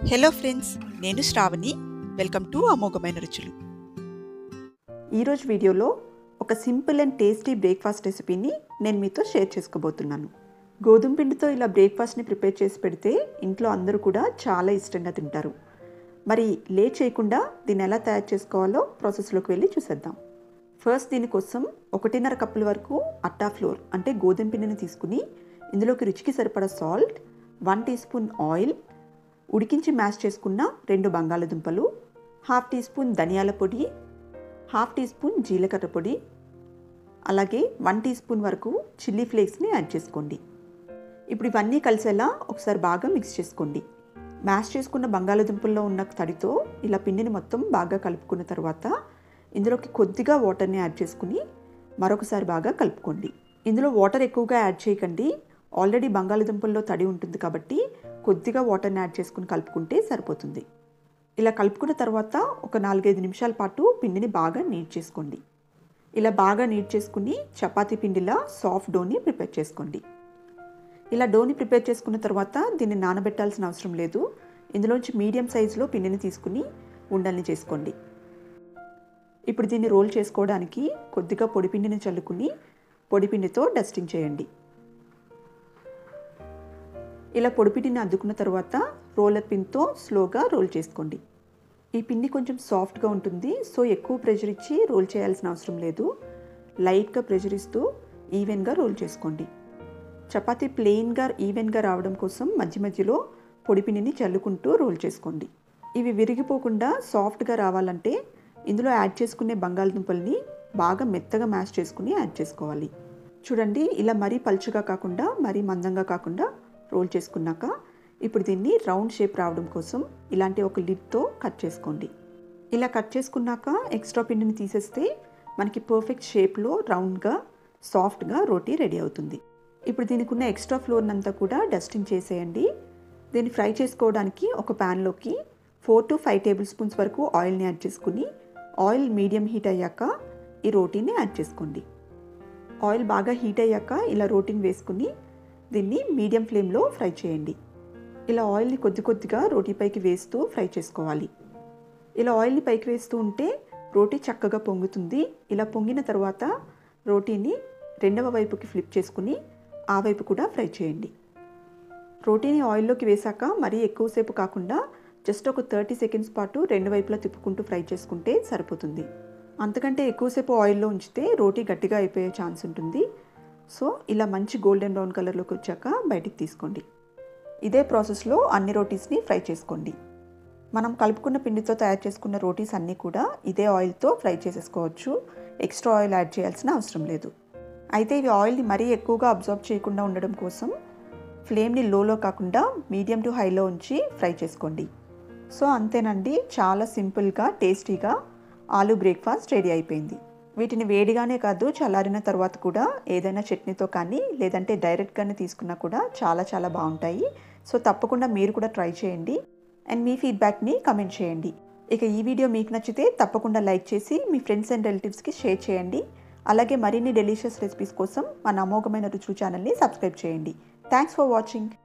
hello friends నేను Shravani welcome to అమోఘమైన రుచులు ఈరోజు వీడియోలో ఒక సింపుల్ అండ్ టేస్టీ బ్రేక్ఫాస్ట్ రెసిపీని నేను మీతో షేర్ చేసుకోబోతున్నాను గోధుమ పిండితో ఇలా బ్రేక్ఫాస్ట్ని ప్రిపేర్ చేసి పెడితే ఇంట్లో అందరూ కూడా చాలా ఇష్టంగా తింటారు మరి లేట్ చేయకుండా దీన్ని ఎలా తయారు చేసుకోవాలో ప్రాసెస్లోకి వెళ్ళి చూసేద్దాం ఫస్ట్ దీనికోసం ఒకటిన్నర కప్పుల వరకు అట్టా ఫ్లోర్ అంటే గోధుమ పిండిని తీసుకుని ఇందులోకి రుచికి సరిపడా salt one teaspoon oil ఉడికించి మ్యాష్ చేసుకున్న రెండు బంగాళదుంపలు హాఫ్ టీ స్పూన్ ధనియాల పొడి హాఫ్ టీ స్పూన్ జీలకర్ర పొడి అలాగే వన్ టీ స్పూన్ వరకు చిల్లీ ఫ్లేక్స్ని యాడ్ చేసుకోండి ఇప్పుడు ఇవన్నీ కలిసేలా ఒకసారి బాగా మిక్స్ చేసుకోండి మ్యాష్ చేసుకున్న బంగాళదుంపల్లో ఉన్న తడితో ఇలా పిండిని మొత్తం బాగా కలుపుకున్న తర్వాత ఇందులోకి కొద్దిగా వాటర్ని యాడ్ చేసుకుని మరొకసారి బాగా కలుపుకోండి ఇందులో వాటర్ ఎక్కువగా యాడ్ చేయకండి ఆల్రెడీ బంగాళదుంపల్లో తడి ఉంటుంది కాబట్టి కొద్దిగా వాటర్ని యాడ్ చేసుకుని కలుపుకుంటే సరిపోతుంది ఇలా కలుపుకున్న తర్వాత ఒక నాలుగైదు నిమిషాల పాటు పిండిని బాగా నీట్ చేసుకోండి ఇలా బాగా నీట్ చేసుకుని చపాతీ పిండిలా సాఫ్ట్ డోని ప్రిపేర్ చేసుకోండి ఇలా డోని ప్రిపేర్ చేసుకున్న తర్వాత దీన్ని నానబెట్టాల్సిన అవసరం లేదు ఇందులోంచి మీడియం సైజులో పిండిని తీసుకుని ఉండల్ని చేసుకోండి ఇప్పుడు దీన్ని రోల్ చేసుకోవడానికి కొద్దిగా పొడిపిండిని చల్లుకుని పొడిపిండితో డస్టింగ్ చేయండి ఇలా పొడిపిండిని అద్దుకున్న తర్వాత రోలర్ పిన్తో స్లోగా రోల్ చేసుకోండి ఈ పిండి కొంచెం సాఫ్ట్గా ఉంటుంది సో ఎక్కువ ప్రెషర్ ఇచ్చి రోల్ చేయాల్సిన అవసరం లేదు లైట్గా ప్రెషర్ ఇస్తూ ఈవెన్గా రోల్ చేసుకోండి చపాతీ ప్లెయిన్గా ఈవెన్గా రావడం కోసం మధ్య మధ్యలో పొడిపిండిని చల్లుకుంటూ రోల్ చేసుకోండి ఇవి విరిగిపోకుండా సాఫ్ట్గా రావాలంటే ఇందులో యాడ్ చేసుకునే బంగాళదుంపల్ని బాగా మెత్తగా మ్యాష్ చేసుకుని యాడ్ చేసుకోవాలి చూడండి ఇలా మరీ పలుచగా కాకుండా మరీ మందంగా కాకుండా రోల్ చేసుకున్నాక ఇప్పుడు దీన్ని రౌండ్ షేప్ రావడం కోసం ఇలాంటి ఒక లిడ్తో కట్ చేసుకోండి ఇలా కట్ చేసుకున్నాక ఎక్స్ట్రా పిండిని తీసేస్తే మనకి పర్ఫెక్ట్ షేప్లో రౌండ్గా సాఫ్ట్గా రోటీ రెడీ అవుతుంది ఇప్పుడు దీనికి ఉన్న ఎక్స్ట్రా ఫ్లోర్ని అంతా కూడా డస్టింగ్ చేసేయండి దీన్ని ఫ్రై చేసుకోవడానికి ఒక ప్యాన్లోకి four to five tablespoons వరకు ఆయిల్ని యాడ్ చేసుకుని ఆయిల్ మీడియం హీట్ అయ్యాక ఈ రోటీని యాడ్ చేసుకోండి ఆయిల్ బాగా హీట్ అయ్యాక ఇలా రోటీని వేసుకుని దీన్ని మీడియం ఫ్లేమ్లో ఫ్రై చేయండి ఇలా ఆయిల్ని కొద్ది కొద్దిగా రోటీ పైకి వేస్తూ ఫ్రై చేసుకోవాలి ఇలా ఆయిల్ని పైకి వేస్తూ ఉంటే రోటీ చక్కగా పొంగుతుంది ఇలా పొంగిన తర్వాత రోటీని రెండవ వైపుకి ఫ్లిప్ చేసుకుని ఆ వైపు కూడా ఫ్రై చేయండి రోటీని ఆయిల్లోకి వేశాక మరీ ఎక్కువసేపు కాకుండా జస్ట్ ఒక థర్టీ సెకండ్స్ పాటు రెండు వైపులా తిప్పుకుంటూ ఫ్రై చేసుకుంటే సరిపోతుంది అంతకంటే ఎక్కువసేపు ఆయిల్లో ఉంచితే రోటీ గట్టిగా అయిపోయే ఛాన్స్ ఉంటుంది సో ఇలా మంచి గోల్డెన్ బ్రౌన్ కలర్లోకి వచ్చాక బయటికి తీసుకోండి ఇదే ప్రాసెస్లో అన్ని రోటీస్ని ఫ్రై చేసుకోండి మనం కలుపుకున్న పిండితో తయారు చేసుకున్న రోటీస్ అన్నీ కూడా ఇదే ఆయిల్తో ఫ్రై చేసేసుకోవచ్చు ఎక్స్ట్రా ఆయిల్ యాడ్ చేయాల్సిన అవసరం లేదు అయితే ఇవి ఆయిల్ని మరీ ఎక్కువగా అబ్జర్వ్ చేయకుండా ఉండడం కోసం ఫ్లేమ్ని లోలో కాకుండా మీడియం టు హైలో ఉంచి ఫ్రై చేసుకోండి సో అంతేనండి చాలా సింపుల్గా టేస్టీగా ఆలూ బ్రేక్ఫాస్ట్ రెడీ అయిపోయింది వీటిని వేడిగానే కాదు చల్లారిన తర్వాత కూడా ఏదైనా చట్నీతో కానీ లేదంటే డైరెక్ట్గానే తీసుకున్నా కూడా చాలా చాలా బాగుంటాయి సో తప్పకుండా మీరు కూడా ట్రై చేయండి అండ్ మీ ఫీడ్బ్యాక్ని కమెంట్ చేయండి ఇక ఈ వీడియో మీకు నచ్చితే తప్పకుండా లైక్ చేసి మీ ఫ్రెండ్స్ అండ్ రిలేటివ్స్కి షేర్ చేయండి అలాగే మరిన్ని డెలిషియస్ రెసిపీస్ కోసం మన అమోఘమైన రుచులు ఛానల్ని సబ్స్క్రైబ్ చేయండి థ్యాంక్స్ ఫర్ వాచింగ్